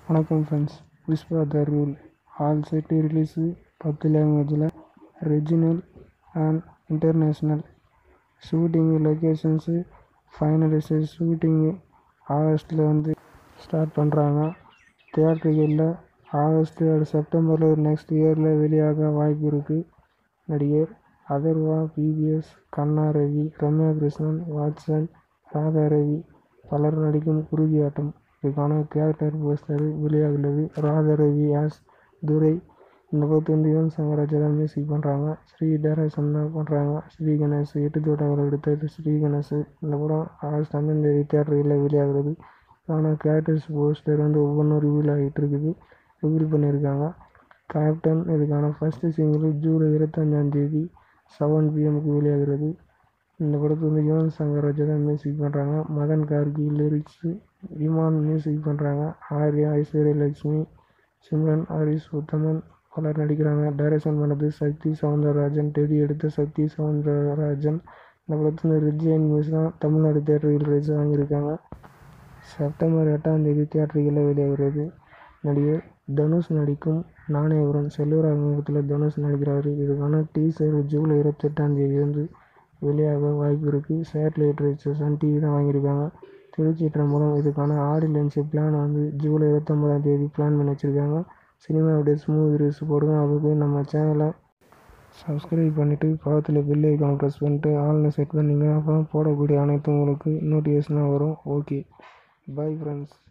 வணக்கம் friends Vishwa the rule all set release பத்து லாங்குவேஜில் regional and international shooting locations finalised shooting ஆகஸ்ட்டில் வந்து ஸ்டார்ட் பண்ணுறாங்க தியேட்டர்களில் ஆகஸ்ட்டு அது செப்டம்பரில் நெக்ஸ்ட் இயரில் வெளியாக வாய்ப்பு இருக்குது நடிகர் அதர்வா பிவிஎஸ் கண்ணா ரவி ரம்யா கிருஷ்ணன் வாட்சன் ராதா ரவி பலர் நடிக்கும் குருதியாட்டம் இதுக்கான கேரக்டர் போஸ்டர் வெளியாகுள்ளது ராதா ரவி ஆஸ் துரை இந்த படத்துக்கு வந்து யுவன் சங்கர் ராஜா தான் மியூசிக் பண்ணுறாங்க ஸ்ரீ டைரக்ஷன் தான் பண்ணுறாங்க ஸ்ரீ கணேஷ் எட்டு தோட்டங்கள் எடுத்தது ஸ்ரீ கணேஷ் இந்த படம் ஆகஸ்ட் அஞ்சாம் தேதி தியேட்டர்களில் வெளியாகிறது ஆனால் கேரக்டர்ஸ் போஸ்டர் வந்து ஒவ்வொன்றும் ரிவீல் ஆகிட்டு இருக்குது ரிவீல் பண்ணியிருக்காங்க கேப்டன் இதுக்கான ஃபஸ்ட்டு சிங்கிள் ஜூலை இருபத்தஞ்சாம் தேதி செவன் பிஎம்க்கு வெளியாகிறது இந்த படத்துக்கு வந்து யுவன் சங்கர் ராஜா தான் மியூசிக் பண்ணுறாங்க மதன் கார்கி லிரிக்ஸு இமான் மியூசிக் பண்ணுறாங்க ஆர்யா ஐஸ்வர்யா லட்சுமி சிம்ரன் ஹரிஷ் உத்தமன் பலர் நடிக்கிறாங்க டைரக்ஷன் பண்ணது சக்தி சவுந்தரராஜன் டெடி எடுத்த சக்தி சவுந்தரராஜன் இந்த படத்தில் ரிஜியன் நியூஸ் தான் தமிழ்நாடு தேட்டரில் ரிலீஸ் வாங்கியிருக்காங்க செப்டம்பர் எட்டாம் தேதி தியேட்டர்களில் வெளியாகிறது நடிகர் தனுஷ் நடிக்கும் நாணயபுரம் செல்வராஜ் அறிமுகத்தில் தனுஷ் நடிக்கிறாரு இதுக்கான டீசர் ஜூலை இருபத்தெட்டாம் தேதி வந்து வெளியாக வாய்ப்பு இருக்குது சேட்டலைட் ரைட்ஸ் சன் டிவி தான் வாங்கியிருக்காங்க திருச்சி மூலம் இதுக்கான ஆடியன்ஸு பிளான் வந்து ஜூலை இருபத்தொம்பதாம் தேதி பிளான் பண்ணி வச்சுருக்காங்க சினிமா அப்டேட்ஸ் மூவி ரிவ்யூஸ் போடுங்க அதுக்கு நம்ம சேனலை சப்ஸ்கிரைப் பண்ணிவிட்டு பக்கத்தில் பெல் ஐக்கான் ப்ரெஸ் பண்ணிட்டு ஆன்லைன் செட் பண்ணிங்க அப்புறம் போடக்கூடிய அனைத்தும் உங்களுக்கு நோட்டிஃபிகேஷனாக வரும் ஓகே பை ஃப்ரெண்ட்ஸ்